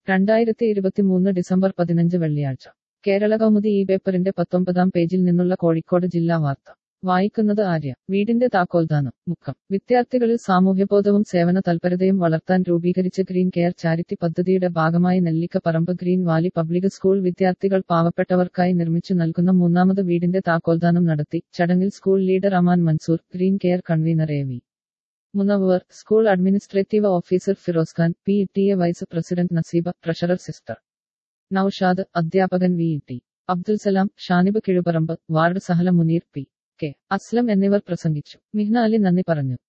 രണ്ടായിരത്തി ഇരുപത്തിമൂന്ന് ഡിസംബർ പതിനഞ്ച് വെള്ളിയാഴ്ച കേരള കൗമുദി ഈ പേപ്പറിന്റെ പത്തൊമ്പതാം പേജിൽ നിന്നുള്ള കോഴിക്കോട് ജില്ലാ വാർത്ത വായിക്കുന്നത് ആര്യ വീടിന്റെ താക്കോൽദാനം മുക്കം വിദ്യാർത്ഥികളിൽ സാമൂഹ്യബോധവും സേവന തൽപരതയും വളർത്താൻ രൂപീകരിച്ച ഗ്രീൻ കെയർ ചാരിറ്റി പദ്ധതിയുടെ ഭാഗമായി Nellikkaparamba green valley public school വിദ്യാർത്ഥികൾ പാവപ്പെട്ടവർക്കായി നിർമ്മിച്ചു നൽകുന്ന മൂന്നാമത് വീടിന്റെ താക്കോൽദാനം നടത്തി ചടങ്ങിൽ school leader Aman Mansoor green care convener A V Munavar school administrative officer Firoz Khan P T A vice president Naseeba treasurer sister Noushad അധ്യാപകൻ V T Abdul Salam Shanib Kizhuparamba ward Sahala Muneer P K Aslam എന്നിവർ പ്രസംഗിച്ചു മിഹ്ന അലി നന്ദി പറഞ്ഞു